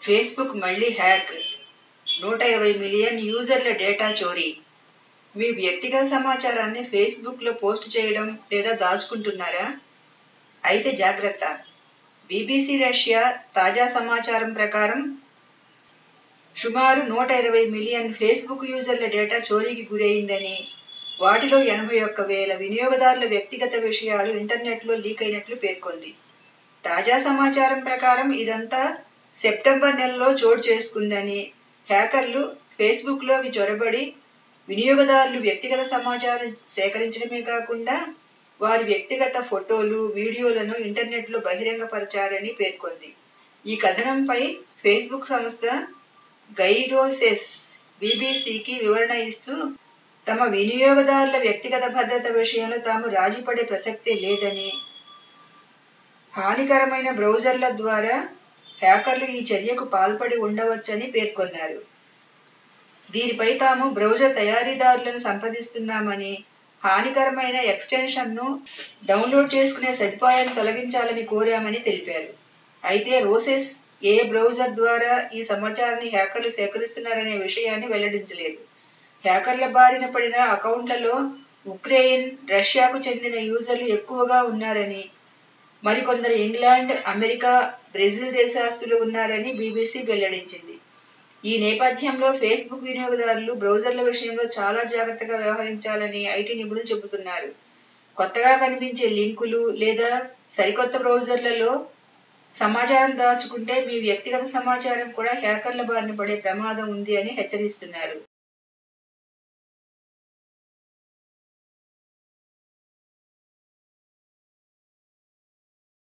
Facebook మళ్ళీ hack నూట ఇరవై మిలియన్ యూజర్ల డేటా చోరీ మీ వ్యక్తిగత సమాచారాన్ని ఫేస్బుక్లో పోస్ట్ చేయడం లేదా దాచుకుంటున్నారా అయితే జాగ్రత్త బీబీసీ రష్యా తాజా సమాచారం ప్రకారం సుమారు నూట ఇరవై మిలియన్ ఫేస్బుక్ యూజర్ల డేటా చోరీకి గురైందని వాటిలో ఎనభై ఒక్క వేల వినియోగదారుల వ్యక్తిగత విషయాలు ఇంటర్నెట్లో లీక్ అయినట్లు పేర్కొంది తాజా సమాచారం ప్రకారం ఇదంతా సెప్టెంబర్ నెలలో చోటు చేసుకుందని హ్యాకర్లు ఫేస్బుక్లోకి చొరబడి వినియోగదారులు వ్యక్తిగత సమాచారం సేకరించడమే కాకుండా వారి వ్యక్తిగత ఫోటోలు వీడియోలను ఇంటర్నెట్లో బహిరంగపరిచారని పేర్కొంది ఈ కథనంపై ఫేస్బుక్ సంస్థ గైరోసెస్ బీబీసీకి వివరణ ఇస్తూ తమ వినియోగదారుల వ్యక్తిగత భద్రత విషయంలో తాము రాజీపడే ప్రసక్తే లేదని హానికరమైన బ్రౌజర్ల ద్వారా హ్యాకర్లు ఈ చర్యకు పాల్పడి ఉండవచ్చని పేర్కొన్నారు దీనిపై తాము బ్రౌజర్ తయారీదారులను సంప్రదిస్తున్నామని హానికరమైన ఎక్స్టెన్షన్ను డౌన్లోడ్ చేసుకునే సదుపాయాన్ని తొలగించాలని కోరామని తెలిపారు అయితే రోసెస్ ఏ బ్రౌజర్ ద్వారా ఈ సమాచారాన్ని హ్యాకర్లు సేకరిస్తున్నారనే విషయాన్ని వెల్లడించలేదు హ్యాకర్ల బారిన పడిన అకౌంట్లలో ఉక్రెయిన్ రష్యాకు చెందిన యూజర్లు ఎక్కువగా ఉన్నారని మరికొందరు ఇంగ్లాండ్ అమెరికా బ్రెజిల్ దేశస్తులు ఉన్నారని బీబీసీ వెల్లడించింది ఈ నేపథ్యంలో ఫేస్బుక్ వినియోగదారులు బ్రౌజర్ల విషయంలో చాలా జాగ్రత్తగా వ్యవహరించాలని ఐటీ నిపుణులు చెబుతున్నారు కొత్తగా కనిపించే లింకులు లేదా సరికొత్త బ్రౌజర్లలో సమాచారం దాచుకుంటే మీ వ్యక్తిగత సమాచారం కూడా హ్యాకర్ల బారిన పడే ప్రమాదం ఉంది అని హెచ్చరిస్తున్నారు